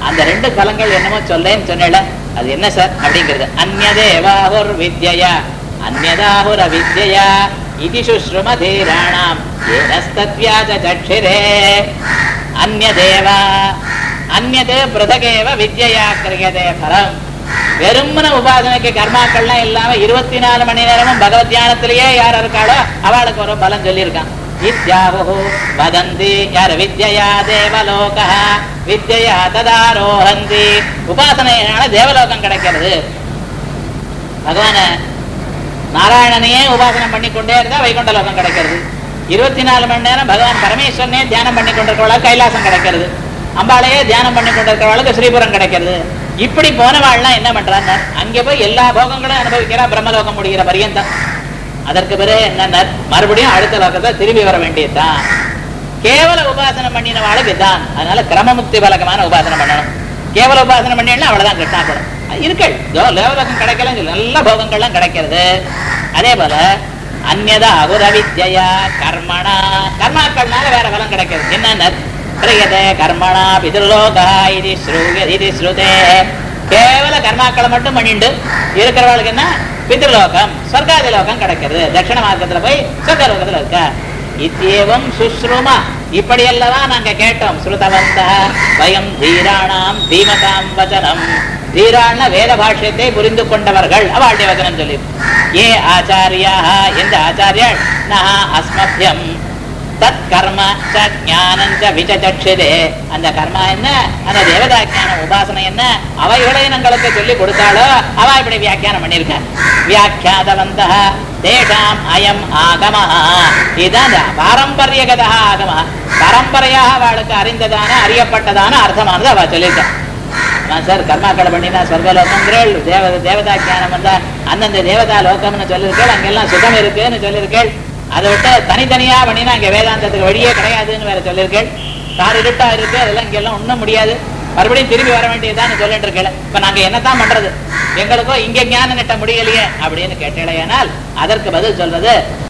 அந்த ரெண்டு பலங்கள் என்னமோ சொல்லேன்னு சொன்னேல அது என்ன சார் அப்படிங்கிறது அந்நதேவாஹுர் வித்யா அந்நதாஹுர வித்யா இது சுஷ்ருமதீராணாம் ஏனஸ்தத்வியாஜ சக்ஷிரே அந்நதேவா அந்நது பிரதகேவ வித்யா கிரியதே பரம் வெறுமன உபாசனைக்கு கர்மாக்கள்லாம் இல்லாம இருபத்தி நாலு மணி நேரமும் பகவத் தியானத்திலேயே யார் இருக்காளோ அவளுக்கு ஒரு பலன் சொல்லியிருக்கான் வித்யாவு வதந்தி யார் வித்யா தேவலோக வித்யா ததாரோஹந்தி உபாசனையினால தேவலோகம் கிடைக்கிறது பகவான நாராயணனையே உபாசனம் பண்ணி கொண்டே இருந்தா வைகுண்ட லோகம் கிடைக்கிறது இருபத்தி நாலு மணி நேரம் பகவான் பரமேஸ்வரனே தியானம் பண்ணி கொண்டிருக்கிறவளுக்கு கைலாசம் கிடைக்கிறது அம்பாளையே தியானம் பண்ணி கொண்டிருக்கிறவளுக்கு ஸ்ரீபுரம் கிடைக்கிறது இப்படி போனவாள்லாம் என்ன பண்றாங்க அங்கே போய் எல்லா போகங்களும் அனுபவிக்கிறா பிரம்மலோகம் முடிகிற பரியந்தம் அதற்கு பிறகு என்ன மறுபடியும் அடுத்த லோகத்தை திரும்பி வர வேண்டியதுதான் கேவல உபாசனை பண்ணினவாளுக்கு தான் அதனால கிரமமுக்தி பலகமான உபாசனை பண்ணணும் கேவல உபாசனை பண்ணினா அவ்வளவுதான் கிருஷ்ணாபுரம் இருக்கள் தேவலோகம் கிடைக்கல நல்ல போகங்கள்லாம் கிடைக்கிறது அதே போல அந்நதா அகுர வித்யா கர்மணா கர்மாக்கள்னால வேற பலம் கிடைக்கிறது என்னென்ன பிரியதே கர்மணா பிதிர்லோகா இது ஸ்ரூய இது ஸ்ருதே கேவல கர்மாக்களை மட்டும் பண்ணிண்டு இருக்கிறவளுக்கு என்ன பிதிர்லோகம் சொர்க்காதி லோகம் கிடைக்கிறது தட்சிண மார்க்கத்துல போய் சொர்க்கலோகத்துல இருக்க இத்தியேவம் சுஸ்ருமா இப்படி எல்லாம் நாங்க கேட்டோம் ஸ்ருதவந்த வயம் தீராணாம் தீமதாம் வச்சனம் தீரான வேத பாஷ்யத்தை புரிந்து கொண்டவர்கள் அவளுடைய வசனம் சொல்லி ஏ ஆச்சாரியா எந்த ஆச்சாரியர் நஹா அஸ்மபியம் தத் கர்ம ச ஞானம் ச விசச்சக்ஷதே அந்த கர்மா என்ன அந்த தேவதா ஞானம் உபாசனை என்ன அவைகளை எங்களுக்கு சொல்லி கொடுத்தாலோ அவ இப்படி வியாக்கியானம் பண்ணிருக்க வியாக்கியாதவந்த தேஷாம் அயம் ஆகம இதுதான் அந்த பாரம்பரியகதா ஆகம பரம்பரையாக அவளுக்கு அறிந்ததான அறியப்பட்டதான அர்த்தமானது அவ சொல்லியிருக்க சார் கர்மாக்களை பண்ணினா சொர்க்கலோகங்கள் தேவ தேவதா ஞானம் வந்தா அந்தந்த தேவதா லோகம்னு சொல்லியிருக்கேள் அங்கெல்லாம் சுகம் இருக்குன்னு சொல்லியிருக்கேள் அதை விட்டு தனித்தனியா பண்ணினா அங்க வேதாந்தத்துக்கு வழியே கிடையாதுன்னு வேற சொல்லியிருக்கேள் கார் இருட்டா இருக்கு அதெல்லாம் இங்க எல்லாம் ஒண்ணும் முடியாது மறுபடியும் திரும்பி வர வேண்டியதுதான் சொல்லிட்டு இருக்கேன் இப்ப நாங்க என்னத்தான் பண்றது எங்களுக்கோ இங்க ஞானம் நட்ட முடியலையே அப்படின்னு கேட்டேனால் அதற்கு பதில் சொல்றது